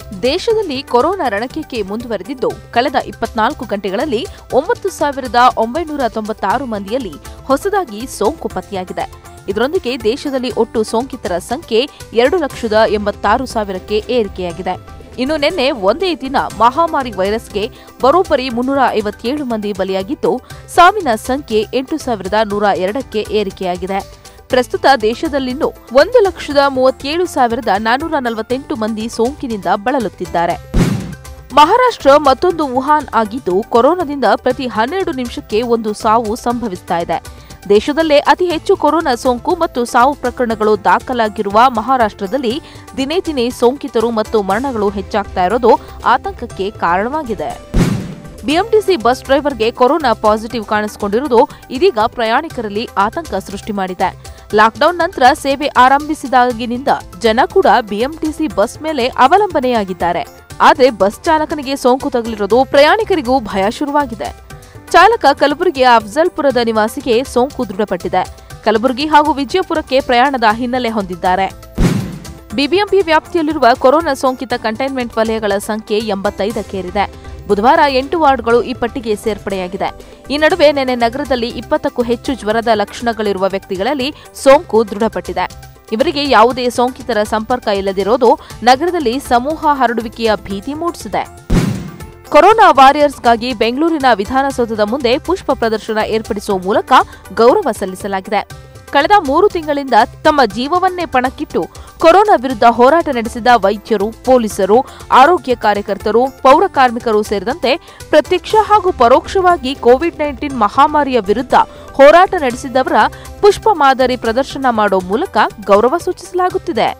ದೇಶದಲ್ಲಿ ಕೊರೋನಾ ರಣಕೇಕೆ ಮುಂದುವರೆದಿದ್ದು ಕಳೆದ ಇಪ್ಪತ್ನಾಲ್ಕು ಗಂಟೆಗಳಲ್ಲಿ ಒಂಬತ್ತು ಸಾವಿರದ ಒಂಬೈನೂರ ತೊಂಬತ್ತಾರು ಮಂದಿಯಲ್ಲಿ ಹೊಸದಾಗಿ ಸೋಂಕು ಪತ್ತೆಯಾಗಿದೆ ಇದರೊಂದಿಗೆ ದೇಶದಲ್ಲಿ ಒಟ್ಟು ಸೋಂಕಿತರ ಸಂಖ್ಯೆ ಎರಡು ಲಕ್ಷದ ಎಂಬತ್ತಾರು ಸಾವಿರಕ್ಕೆ ಏರಿಕೆಯಾಗಿದೆ ಇನ್ನು ನಿನ್ನೆ ಒಂದೇ ದಿನ ಮಹಾಮಾರಿ ವೈರಸ್ಗೆ ಬರೋಬ್ಬರಿ ಮುನ್ನೂರ ಐವತ್ತೇಳು ಮಂದಿ ಬಲಿಯಾಗಿದ್ದು ಸಾವಿನ ಸಂಖ್ಯೆ ಎಂಟು ಸಾವಿರದ ನೂರ ಎರಡಕ್ಕೆ ಏರಿಕೆಯಾಗಿದೆ ಪ್ರಸ್ತುತ ದೇಶದಲ್ಲಿನ್ನೂ ಒಂದು ಲಕ್ಷದ ಮೂವತ್ತೇಳು ಸಾವಿರದ ನಾನ್ನೂರ ನಲವತ್ತೆಂಟು ಮಂದಿ ಸೋಂಕಿನಿಂದ ಬಳಲುತ್ತಿದ್ದಾರೆ ಮಹಾರಾಷ್ಟ್ರ ಮತ್ತೊಂದು ವುಹಾನ್ ಆಗಿದ್ದು ಕೊರೋನಾದಿಂದ ಪ್ರತಿ ಹನ್ನೆರಡು ನಿಮಿಷಕ್ಕೆ ಒಂದು ಸಾವು ಸಂಭವಿಸ್ತಾ ಇದೆ ದೇಶದಲ್ಲೇ ಅತಿ ಹೆಚ್ಚು ಕೊರೋನಾ ಸೋಂಕು ಮತ್ತು ಸಾವು ಪ್ರಕರಣಗಳು ದಾಖಲಾಗಿರುವ ಮಹಾರಾಷ್ಟ್ರದಲ್ಲಿ ದಿನೇ ದಿನೇ ಸೋಂಕಿತರು ಮತ್ತು ಮರಣಗಳು ಹೆಚ್ಚಾಗ್ತಾ ಇರೋದು ಆತಂಕಕ್ಕೆ ಕಾರಣವಾಗಿದೆ ಬಿಎಂಟಿಸಿ ಬಸ್ ಡ್ರೈವರ್ಗೆ ಕೊರೋನಾ ಪಾಸಿಟಿವ್ ಕಾಣಿಸಿಕೊಂಡಿರುವುದು ಇದೀಗ ಪ್ರಯಾಣಿಕರಲ್ಲಿ ಆತಂಕ ಸೃಷ್ಟಿ ಮಾಡಿದೆ ಲಾಕ್ಡೌನ್ ನಂತರ ಸೇವೆ ಆರಂಭಿಸಿದಾಗಿನಿಂದ ಜನ ಕೂಡ ಬಿಎಂಟಿಸಿ ಬಸ್ ಮೇಲೆ ಅವಲಂಬನೆಯಾಗಿದ್ದಾರೆ ಆದ್ರೆ ಬಸ್ ಚಾಲಕನಿಗೆ ಸೋಂಕು ತಗುಲಿರೋದು ಪ್ರಯಾಣಿಕರಿಗೂ ಭಯ ಶುರುವಾಗಿದೆ ಚಾಲಕ ಕಲಬುರಗಿಯ ಅಫ್ಜಲ್ಪುರದ ನಿವಾಸಿಗೆ ಸೋಂಕು ದೃಢಪಟ್ಟಿದೆ ಕಲಬುರಗಿ ಹಾಗೂ ವಿಜಯಪುರಕ್ಕೆ ಪ್ರಯಾಣದ ಹಿನ್ನೆಲೆ ಹೊಂದಿದ್ದಾರೆ ಬಿಬಿಎಂಪಿ ವ್ಯಾಪ್ತಿಯಲ್ಲಿರುವ ಕೊರೋನಾ ಸೋಂಕಿತ ಕಂಟೈನ್ಮೆಂಟ್ ವಲಯಗಳ ಸಂಖ್ಯೆ ಎಂಬತ್ತೈದಕ್ಕೇರಿದೆ ಬುಧವಾರ ಎಂಟು ವಾರ್ಡ್ಗಳು ಈ ಪಟ್ಟಿಗೆ ಸೇರ್ಪಡೆಯಾಗಿದೆ ಈ ನಡುವೆ ನಿನ್ನೆ ನಗರದಲ್ಲಿ ಇಪ್ಪತ್ತಕ್ಕೂ ಹೆಚ್ಚು ಜ್ವರದ ಲಕ್ಷಣಗಳಿರುವ ವ್ಯಕ್ತಿಗಳಲ್ಲಿ ಸೋಂಕು ದೃಢಪಟ್ಟಿದೆ ಇವರಿಗೆ ಯಾವುದೇ ಸೋಂಕಿತರ ಸಂಪರ್ಕ ಇಲ್ಲದಿರೋದು ನಗರದಲ್ಲಿ ಸಮೂಹ ಹರಡುವಿಕೆಯ ಭೀತಿ ಮೂಡಿಸಿದೆ ಕೊರೋನಾ ವಾರಿಯರ್ಸ್ಗಾಗಿ ಬೆಂಗಳೂರಿನ ವಿಧಾನಸೌಧದ ಮುಂದೆ ಪುಷ್ಪ ಪ್ರದರ್ಶನ ಏರ್ಪಡಿಸುವ ಮೂಲಕ ಗೌರವ ಸಲ್ಲಿಸಲಾಗಿದೆ ಕಳೆದ ಮೂರು ತಿಂಗಳಿಂದ ತಮ್ಮ ಜೀವವನ್ನೇ ಪಣಕ್ಕಿಟ್ಟು ಕೊರೋನಾ ವಿರುದ್ಧ ಹೋರಾಟ ನಡೆಸಿದ ವೈದ್ಯರು ಪೊಲೀಸರು ಆರೋಗ್ಯ ಕಾರ್ಯಕರ್ತರು ಪೌರ ಕಾರ್ಮಿಕರು ಸೇರಿದಂತೆ ಪ್ರತ್ಯಕ್ಷ ಹಾಗೂ ಪರೋಕ್ಷವಾಗಿ ಕೋವಿಡ್ ನೈನ್ಟೀನ್ ಮಹಾಮಾರಿಯ ವಿರುದ್ಧ ಹೋರಾಟ ನಡೆಸಿದವರ ಪುಷ್ಪ ಮಾದರಿ ಪ್ರದರ್ಶನ ಮಾಡೋ ಮೂಲಕ ಗೌರವ ಸೂಚಿಸಲಾಗುತ್ತಿದೆ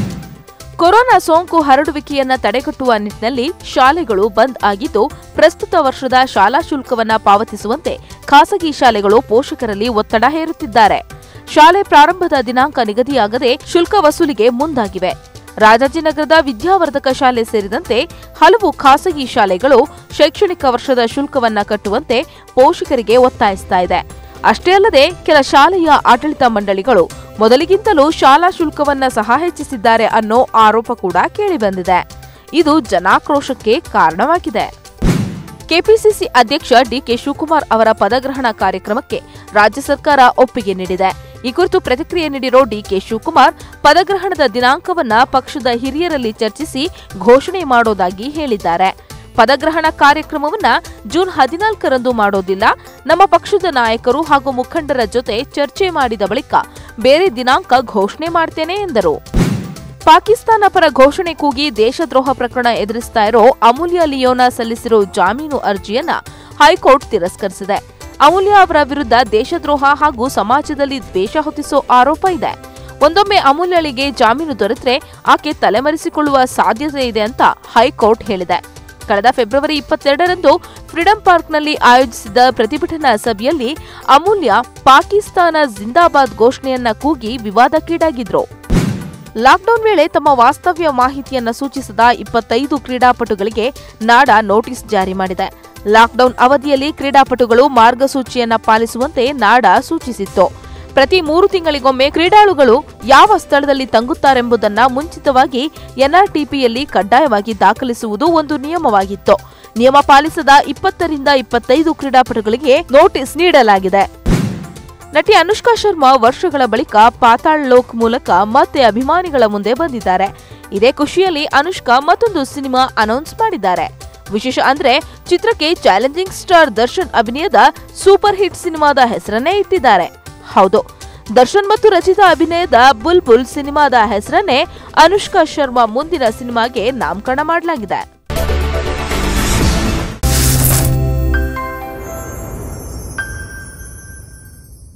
ಕೊರೋನಾ ಸೋಂಕು ಹರಡುವಿಕೆಯನ್ನ ತಡೆಗಟ್ಟುವ ನಿಟ್ಟಿನಲ್ಲಿ ಶಾಲೆಗಳು ಬಂದ್ ಆಗಿದ್ದು ಪ್ರಸ್ತುತ ವರ್ಷದ ಶಾಲಾ ಶುಲ್ಕವನ್ನ ಪಾವತಿಸುವಂತೆ ಖಾಸಗಿ ಶಾಲೆಗಳು ಪೋಷಕರಲ್ಲಿ ಒತ್ತಡ ಹೇರುತ್ತಿದ್ದಾರೆ ಶಾಲೆ ಪ್ರಾರಂಭದ ದಿನಾಂಕ ನಿಗದಿಯಾಗದೆ ಶುಲ್ಕ ವಸೂಲಿಗೆ ಮುಂದಾಗಿವೆ ರಾಜಾಜಿನಗರದ ವಿದ್ಯಾವರ್ಧಕ ಶಾಲೆ ಸೇರಿದಂತೆ ಹಲವು ಖಾಸಗಿ ಶಾಲೆಗಳು ಶೈಕ್ಷಣಿಕ ವರ್ಷದ ಶುಲ್ಕವನ್ನ ಕಟ್ಟುವಂತೆ ಪೋಷಕರಿಗೆ ಒತ್ತಾಯಿಸ್ತಾ ಇದೆ ಅಷ್ಟೇ ಅಲ್ಲದೆ ಕೆಲ ಶಾಲೆಯ ಆಡಳಿತ ಮಂಡಳಿಗಳು ಮೊದಲಿಗಿಂತಲೂ ಶಾಲಾ ಶುಲ್ಕವನ್ನ ಸಹ ಹೆಚ್ಚಿಸಿದ್ದಾರೆ ಅನ್ನೋ ಆರೋಪ ಕೂಡ ಕೇಳಿಬಂದಿದೆ ಇದು ಜನಾಕ್ರೋಶಕ್ಕೆ ಕಾರಣವಾಗಿದೆ ಕೆಪಿಸಿಸಿ ಅಧ್ಯಕ್ಷ ಡಿಕೆ ಶಿವಕುಮಾರ್ ಅವರ ಪದಗ್ರಹಣ ಕಾರ್ಯಕ್ರಮಕ್ಕೆ ರಾಜ್ಯ ಸರ್ಕಾರ ಒಪ್ಪಿಗೆ ನೀಡಿದೆ ಈ ಕುರಿತು ಪ್ರತಿಕ್ರಿಯೆ ನೀಡಿರೋ ಡಿಕೆ ಶಿವಕುಮಾರ್ ಪದಗ್ರಹಣದ ದಿನಾಂಕವನ್ನ ಪಕ್ಷದ ಹಿರಿಯರಲ್ಲಿ ಚರ್ಚಿಸಿ ಘೋಷಣೆ ಮಾಡೋದಾಗಿ ಹೇಳಿದ್ದಾರೆ ಪದಗ್ರಹಣ ಕಾರ್ಯಕ್ರಮವನ್ನ ಜೂನ್ ಹದಿನಾಲ್ಕರಂದು ಮಾಡೋದಿಲ್ಲ ನಮ್ಮ ಪಕ್ಷದ ನಾಯಕರು ಹಾಗೂ ಮುಖಂಡರ ಜೊತೆ ಚರ್ಚೆ ಮಾಡಿದ ಬಳಿಕ ಬೇರೆ ದಿನಾಂಕ ಘೋಷಣೆ ಮಾಡ್ತೇನೆ ಎಂದರು ಪಾಕಿಸ್ತಾನ ಪರ ಘೋಷಣೆ ಕೂಗಿ ದೇಶದ್ರೋಹ ಪ್ರಕರಣ ಎದುರಿಸ್ತಾ ಇರೋ ಅಮೂಲ್ಯ ಲಿಯೋನಾ ಸಲ್ಲಿಸಿರೋ ಜಾಮೀನು ಅರ್ಜಿಯನ್ನ ಹೈಕೋರ್ಟ್ ತಿರಸ್ಕರಿಸಿದೆ ಅಮೂಲ್ಯ ಅವರ ವಿರುದ್ಧ ದೇಶದ್ರೋಹ ಹಾಗೂ ಸಮಾಜದಲ್ಲಿ ದ್ವೇಷ ಹೊತ್ತಿಸೋ ಆರೋಪ ಇದೆ ಒಂದೊಮ್ಮೆ ಅಮೂಲ್ಯಳಿಗೆ ಜಾಮೀನು ದೊರೆತರೆ ಆಕೆ ತಲೆಮರೆಸಿಕೊಳ್ಳುವ ಸಾಧ್ಯತೆ ಇದೆ ಅಂತ ಹೈಕೋರ್ಟ್ ಹೇಳಿದೆ ಕಳೆದ ಫೆಬ್ರವರಿ ಇಪ್ಪತ್ತೆರಡರಂದು ಫ್ರೀಡಂ ಪಾರ್ಕ್ನಲ್ಲಿ ಆಯೋಜಿಸಿದ್ದ ಪ್ರತಿಭಟನಾ ಸಭೆಯಲ್ಲಿ ಅಮೂಲ್ಯ ಪಾಕಿಸ್ತಾನ ಜಿಂದಾಬಾದ್ ಘೋಷಣೆಯನ್ನ ಕೂಗಿ ವಿವಾದಕ್ಕೀಡಾಗಿದ್ರು ಲಾಕ್ಡೌನ್ ವೇಳೆ ತಮ್ಮ ವಾಸ್ತವ್ಯ ಮಾಹಿತಿಯನ್ನ ಸೂಚಿಸದ ಇಪ್ಪತ್ತೈದು ಕ್ರೀಡಾಪಟುಗಳಿಗೆ ನಾಡ ನೋಟಿಸ್ ಜಾರಿ ಮಾಡಿದೆ ಲಾಕ್ಡೌನ್ ಅವಧಿಯಲ್ಲಿ ಕ್ರೀಡಾಪಟುಗಳು ಮಾರ್ಗಸೂಚಿಯನ್ನ ಪಾಲಿಸುವಂತೆ ನಾಡ ಸೂಚಿಸಿತ್ತು ಪ್ರತಿ ಮೂರು ತಿಂಗಳಿಗೊಮ್ಮೆ ಕ್ರೀಡಾಳುಗಳು ಯಾವ ಸ್ಥಳದಲ್ಲಿ ತಂಗುತ್ತಾರೆಂಬುದನ್ನ ಮುಂಚಿತವಾಗಿ ಎನ್ಆರ್ಟಿಪಿಯಲ್ಲಿ ಕಡ್ಡಾಯವಾಗಿ ದಾಖಲಿಸುವುದು ಒಂದು ನಿಯಮವಾಗಿತ್ತು ನಿಯಮ ಪಾಲಿಸದ ಇಪ್ಪತ್ತರಿಂದ ಇಪ್ಪತ್ತೈದು ಕ್ರೀಡಾಪಟುಗಳಿಗೆ ನೋಟಿಸ್ ನೀಡಲಾಗಿದೆ ನಟಿ ಅನುಷ್ಕಾ ಶರ್ಮಾ ವರ್ಷಗಳ ಬಳಿಕ ಪಾತಾಳ್ ಲೋಕ್ ಮೂಲಕ ಮತ್ತೆ ಅಭಿಮಾನಿಗಳ ಮುಂದೆ ಬಂದಿದ್ದಾರೆ ಇದೇ ಖುಷಿಯಲ್ಲಿ ಅನುಷ್ಕಾ ಮತ್ತೊಂದು ಸಿನಿಮಾ ಅನೌನ್ಸ್ ಮಾಡಿದ್ದಾರೆ ವಿಶೇಷ ಅಂದ್ರೆ ಚಿತ್ರಕ್ಕೆ ಚಾಲೆಂಜಿಂಗ್ ಸ್ಟಾರ್ ದರ್ಶನ್ ಅಭಿನಯದ ಸೂಪರ್ ಹಿಟ್ ಸಿನಿಮಾದ ಹೆಸರನ್ನೇ ಇಟ್ಟಿದ್ದಾರೆ ಹೌದು ದರ್ಶನ್ ಮತ್ತು ರಚಿತಾ ಅಭಿನಯದ ಬುಲ್ ಬುಲ್ ಸಿನಿಮಾದ ಹೆಸರನ್ನೇ ಅನುಷ್ಕಾ ಶರ್ಮಾ ಮುಂದಿನ ಸಿನಿಮಾಗೆ ನಾಮಕರಣ ಮಾಡಲಾಗಿದೆ